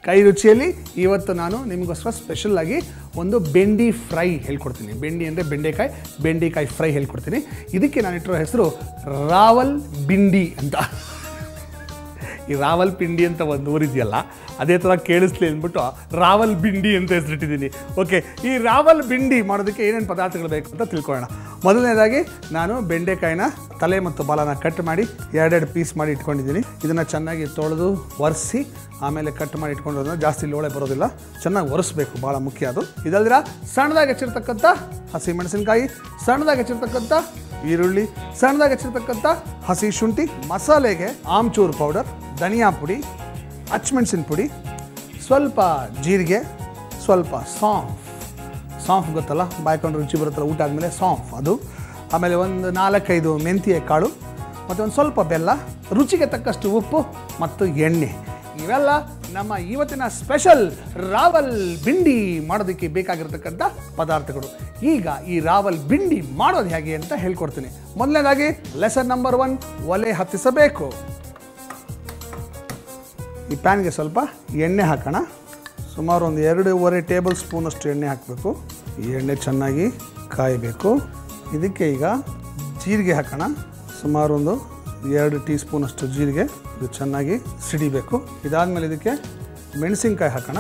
ಕೈ ರುಚಿಯಲ್ಲಿ ಇವತ್ತು ನಾನು ನಿಮಗೋಸ್ಕರ ಸ್ಪೆಷಲ್ ಆಗಿ ಒಂದು ಬೆಂಡಿ ಫ್ರೈ ಹೇಳ್ಕೊಡ್ತೀನಿ ಬೆಂಡಿ ಅಂದರೆ ಬೆಂಡೆಕಾಯಿ ಬೆಂಡೆಕಾಯಿ ಫ್ರೈ ಹೇಳ್ಕೊಡ್ತೀನಿ ಇದಕ್ಕೆ ನಾನು ಇಟ್ಟಿರೋ ಹೆಸರು ರಾವಲ್ ಬಿಂಡಿ ಅಂತ ಈ ರಾವಲ್ ಪಿಂಡಿ ಅಂತ ಒಂದು ಊರಿದೆಯಲ್ಲ ಅದೇ ಥರ ಕೇಳಿಸ್ಲಿ ಅಂದ್ಬಿಟ್ಟು ರಾವಲ್ ಬಿಂಡಿ ಅಂತ ಹೆಸರಿಟ್ಟಿದ್ದೀನಿ ಓಕೆ ಈ ರಾವಲ್ ಬಿಂಡಿ ಮಾಡೋದಕ್ಕೆ ಏನೇನು ಪದಾರ್ಥಗಳು ಬೇಕು ಅಂತ ತಿಳ್ಕೊಳ್ಳೋಣ ಮೊದಲನೇದಾಗಿ ನಾನು ಬೆಂಡೆಕಾಯಿನ ತಲೆ ಮತ್ತು ಬಾಲನ ಕಟ್ ಮಾಡಿ ಎರಡೆರಡು ಪೀಸ್ ಮಾಡಿ ಇಟ್ಕೊಂಡಿದ್ದೀನಿ ಇದನ್ನು ಚೆನ್ನಾಗಿ ತೊಳೆದು ಒರೆಸಿ ಆಮೇಲೆ ಕಟ್ ಮಾಡಿ ಇಟ್ಕೊಂಡಿರೋದನ್ನ ಜಾಸ್ತಿ ಲೋಳೆ ಬರೋದಿಲ್ಲ ಚೆನ್ನಾಗಿ ಒರೆಸ್ಬೇಕು ಭಾಳ ಮುಖ್ಯ ಅದು ಇದಲ್ದಿರ ಸಣ್ಣದಾಗಿ ಹೆಚ್ಚಿರ್ತಕ್ಕಂಥ ಹಸಿ ಮೆಣಸಿನಕಾಯಿ ಸಣ್ಣದಾಗಿ ಹೆಚ್ಚಿರ್ತಕ್ಕಂಥ ಈರುಳ್ಳಿ ಸಣ್ಣದಾಗಿ ಹೆಚ್ಚಿರ್ತಕ್ಕಂಥ ಹಸಿ ಶುಂಠಿ ಮಸಾಲೆಗೆ ಆಮ್ಚೂರು ಪೌಡರ್ ಧನಿಯಾ ಪುಡಿ ಹಚ್ಮೆಣಸಿನ ಪುಡಿ ಸ್ವಲ್ಪ ಜೀರಿಗೆ ಸ್ವಲ್ಪ ಸಾಂಫ್ ಸಾಂಫ್ ಗೊತ್ತಲ್ಲ ಬಾಯ್ಕೊಂಡು ರುಚಿ ಬರುತ್ತಲ್ಲ ಊಟ ಆದಮೇಲೆ ಸಾಂಫ್ ಅದು ಆಮೇಲೆ ಒಂದು ನಾಲ್ಕೈದು ಮೆಂತ್ಯ ಕಾಳು ಮತ್ತು ಒಂದು ಸ್ವಲ್ಪ ಬೆಲ್ಲ ರುಚಿಗೆ ತಕ್ಕಷ್ಟು ಉಪ್ಪು ಮತ್ತು ಎಣ್ಣೆ ಇವೆಲ್ಲ ನಮ್ಮ ಇವತ್ತಿನ ಸ್ಪೆಷಲ್ ರಾವಲ್ ಬಿಂಡಿ ಮಾಡೋದಕ್ಕೆ ಬೇಕಾಗಿರ್ತಕ್ಕಂಥ ಪದಾರ್ಥಗಳು ಈಗ ಈ ರಾವಲ್ ಬಿಂಡಿ ಮಾಡೋದು ಹೇಗೆ ಅಂತ ಹೇಳ್ಕೊಡ್ತೀನಿ ಮೊದಲನೇದಾಗಿ ಲೆಸನ್ ನಂಬರ್ ಒನ್ ಒಲೆ ಹತ್ತಿಸಬೇಕು ಈ ಪ್ಯಾನ್ಗೆ ಸ್ವಲ್ಪ ಎಣ್ಣೆ ಹಾಕೋಣ ಸುಮಾರು ಒಂದು ಎರಡೂವರೆ ಟೇಬಲ್ ಸ್ಪೂನಷ್ಟು ಎಣ್ಣೆ ಹಾಕಬೇಕು ಈ ಎಣ್ಣೆ ಚೆನ್ನಾಗಿ ಕಾಯಬೇಕು ಇದಕ್ಕೆ ಈಗ ಜೀರಿಗೆ ಹಾಕೋಣ ಸುಮಾರು ಒಂದು ಎರಡು ಟೀ ಸ್ಪೂನಷ್ಟು ಜೀರಿಗೆ ಇದು ಚೆನ್ನಾಗಿ ಸಿಡಿಬೇಕು ಇದಾದಮೇಲೆ ಇದಕ್ಕೆ ಮೆಣಸಿನ್ಕಾಯಿ ಹಾಕೋಣ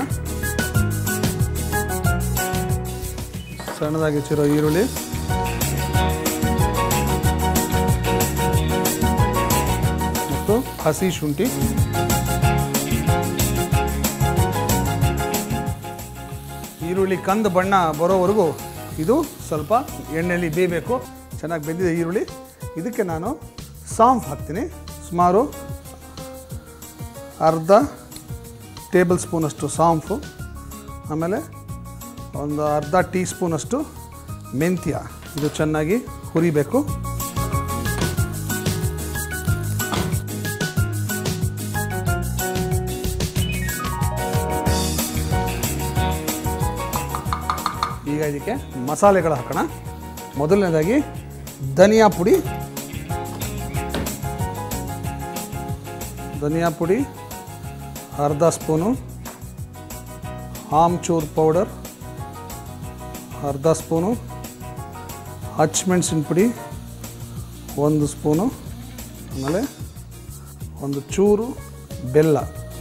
ಸಣ್ಣದಾಗಿ ಚಿರೋ ಈರುಳ್ಳಿ ಮತ್ತು ಹಸಿ ಶುಂಠಿ ಈರುಳ್ಳಿ ಕಂದು ಬಣ್ಣ ಬರೋವರೆಗೂ ಇದು ಸ್ವಲ್ಪ ಎಣ್ಣೆಯಲ್ಲಿ ಬೇಯಬೇಕು ಚೆನ್ನಾಗಿ ಬೆಂದಿದೆ ಈರುಳ್ಳಿ ಇದಕ್ಕೆ ನಾನು ಸಾಂಫ್ ಹಾಕ್ತೀನಿ ಸುಮಾರು ಅರ್ಧ ಟೇಬಲ್ ಸ್ಪೂನಷ್ಟು ಸಾಂಫು ಆಮೇಲೆ ಒಂದು ಅರ್ಧ ಟೀ ಸ್ಪೂನಷ್ಟು ಮೆಂತ್ಯ ಇದು ಚೆನ್ನಾಗಿ ಹುರಿಬೇಕು ಈಗ ಇದಕ್ಕೆ ಮಸಾಲೆಗಳು ಹಾಕೋಣ ಮೊದಲನೇದಾಗಿ ಧನಿಯಾ ಪುಡಿ ಧನಿಯಾ ಪುಡಿ ಅರ್ಧ ಸ್ಪೂನು ಆಮ್ಚೂರ್ ಪೌಡರ್ ಅರ್ಧ ಸ್ಪೂನು ಹಚ್ಮೆಣಸಿನ ಪುಡಿ ಒಂದು ಸ್ಪೂನು ಆಮೇಲೆ ಒಂದು ಚೂರು ಬೆಲ್ಲ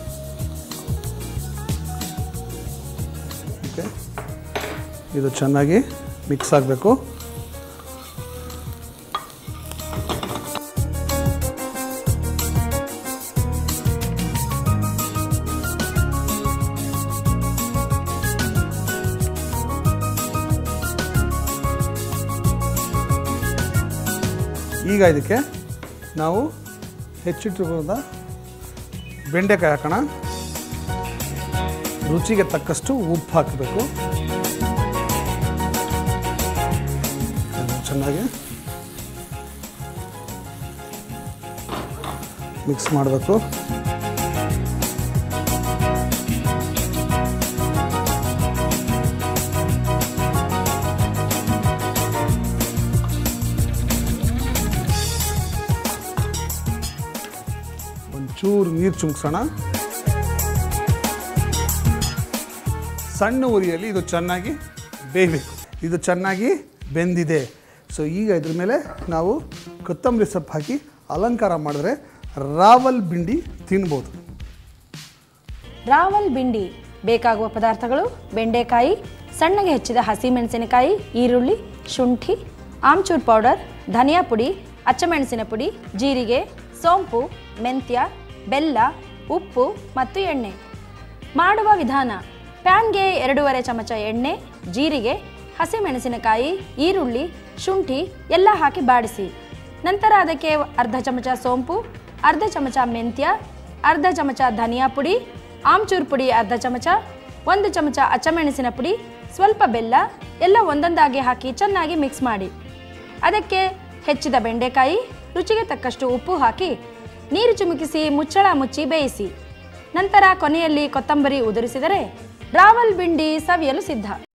ಓಕೆ ಇದು ಚೆನ್ನಾಗಿ ಮಿಕ್ಸ್ ಆಗಬೇಕು ಈಗ ಇದಕ್ಕೆ ನಾವು ಹೆಚ್ಚಿಟ್ಟಿರೋದ ಬೆಂಡೆಕಾಯಿ ಹಾಕೋಣ ರುಚಿಗೆ ತಕ್ಕಷ್ಟು ಉಪ್ಪು ಹಾಕಬೇಕು ಚೆನ್ನಾಗಿ ಮಿಕ್ಸ್ ಮಾಡಬೇಕು ಒಂಚೂರು ನೀರು ಚುಮ್ಸೋಣ ಸಣ್ಣ ಉರಿಯಲ್ಲಿ ಇದು ಚೆನ್ನಾಗಿ ಬೇಯಬೇಕು ಇದು ಚೆನ್ನಾಗಿ ಬೆಂದಿದೆ ಸೊ ಈಗ ಇದ್ರ ಮೇಲೆ ನಾವು ಕೊತ್ತಂಬರಿ ಸೊಪ್ಪು ಹಾಕಿ ಅಲಂಕಾರ ಮಾಡಿದ್ರೆ ರಾವಲ್ ಬಿಂಡಿ ತಿನ್ಬೋದು ರಾವಲ್ ಬಿಂಡಿ ಬೇಕಾಗುವ ಪದಾರ್ಥಗಳು ಬೆಂಡೆಕಾಯಿ ಸಣ್ಣಗೆ ಹೆಚ್ಚಿದ ಹಸಿಮೆಣಸಿನಕಾಯಿ ಈರುಳ್ಳಿ ಶುಂಠಿ ಆಮ್ಚೂರ್ ಪೌಡರ್ ಧನಿಯಾ ಪುಡಿ ಅಚ್ಚಮೆಣಸಿನ ಪುಡಿ ಜೀರಿಗೆ ಸೋಂಪು ಮೆಂತ್ಯ ಬೆಲ್ಲ ಉಪ್ಪು ಮತ್ತು ಎಣ್ಣೆ ಮಾಡುವ ವಿಧಾನ ಪ್ಯಾನ್ಗೆ ಎರಡೂವರೆ ಚಮಚ ಎಣ್ಣೆ ಜೀರಿಗೆ ಹಸಿಮೆಣಸಿನಕಾಯಿ ಈರುಳ್ಳಿ ಶುಂಠಿ ಎಲ್ಲ ಹಾಕಿ ಬಾಡಿಸಿ ನಂತರ ಅದಕ್ಕೆ ಅರ್ಧ ಚಮಚ ಸೋಂಪು ಅರ್ಧ ಚಮಚ ಮೆಂತ್ಯ ಅರ್ಧ ಚಮಚ ಧನಿಯಾ ಪುಡಿ ಆಮ್ಚೂರ್ ಪುಡಿ ಅರ್ಧ ಚಮಚ ಒಂದು ಚಮಚ ಅಚ್ಚಮೆಣಸಿನ ಪುಡಿ ಸ್ವಲ್ಪ ಬೆಲ್ಲ ಎಲ್ಲ ಒಂದೊಂದಾಗಿ ಹಾಕಿ ಚೆನ್ನಾಗಿ ಮಿಕ್ಸ್ ಮಾಡಿ ಅದಕ್ಕೆ ಹೆಚ್ಚಿದ ಬೆಂಡೆಕಾಯಿ ರುಚಿಗೆ ತಕ್ಕಷ್ಟು ಉಪ್ಪು ಹಾಕಿ ನೀರು ಚಿಮುಕಿಸಿ ಮುಚ್ಚಳ ಮುಚ್ಚಿ ಬೇಯಿಸಿ ನಂತರ ಕೊನೆಯಲ್ಲಿ ಕೊತ್ತಂಬರಿ ಉದುರಿಸಿದರೆ ರಾವಲ್ ಬಿಂಡಿ ಸವಿಯಲು ಸಿದ್ಧ